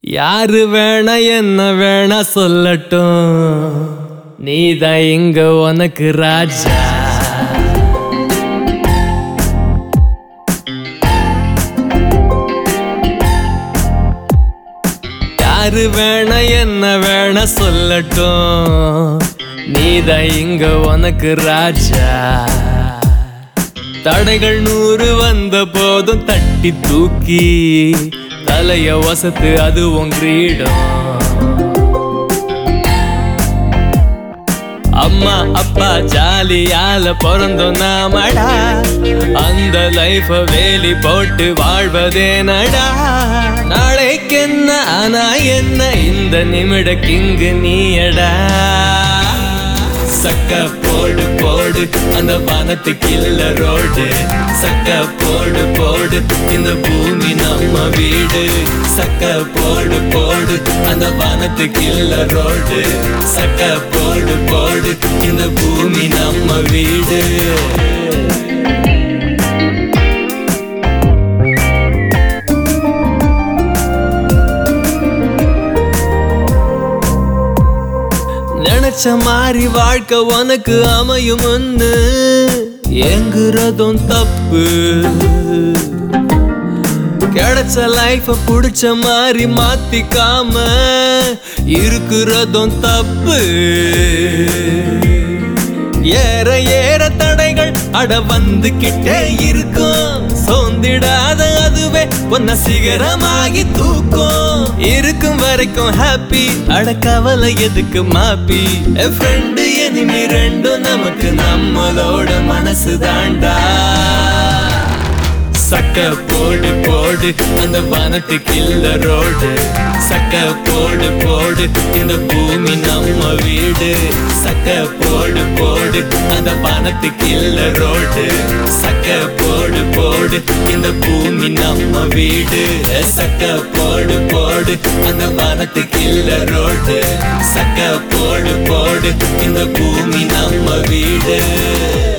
யாரு வேணா என்ன வேணா சொல்லட்டும் நீதான் இங்க உனக்கு ராஜா யாரு வேணா என்ன வேணா சொல்லட்டும் நீதான் இங்க உனக்கு ராஜா தடைகள் நூறு வந்த போதும் தட்டி தூக்கி தலைய வசத்து அதுவும் கிரீடம் அம்மா அப்பா ஜாலியால பிறந்தோம் நாமடா அந்த லைஃப வேலி போட்டு வாழ்வதே நடா நாளைக்கு என்ன ஆனா என்ன இந்த நிமிட கிங்கு நீயடா சக்க போடு போடு அந்த வானத்துக்கு இல்ல ரோடு சக்க போடு போடு இந்த பூமி நம்ம வீடு சக்க போடு போடு அந்த வானத்துக்கு இல்ல ரோடு சக்க போடு போடு இந்த பூமி நம்ம வீடு நினைச்ச மாதிரி வாழ்க்கை உனக்கு அமையும்னு எங்குறதும் தப்பு கிடைச்ச லைஃப புடிச்ச மாதிரி மாத்திக்காம இருக்கிறதும் தப்பு ஏற ஏற தடைகள் அட வந்துகிட்டே இருக்கும் சோர்ந்திடாத அதுவே உன்னை சிகரமாகி தூக்கும் இருக்கும் வரைக்கும் ஹாப்பி அட கவலை எதுக்கு மாப்பி ஃப்ரெண்டு எனிமி ரெண்டும் நமக்கு நம்மளோட மனசு தாண்டா சக்க போடு போடு அந்த வானத்துக்கு இல்ல ரோடு சக்க போடு போடு இந்த பூமி நம்ம வீடு சக்க போடு போடு அந்த வானத்துக்கு இல்ல ரோடு சக்க போடு போடு இந்த பூமி நம்ம வீடு சக்க போடு போடு அந்த வானத்துக்கு இல்ல ரோடு சக்க போடு போடு இந்த பூமி நம்ம வீடு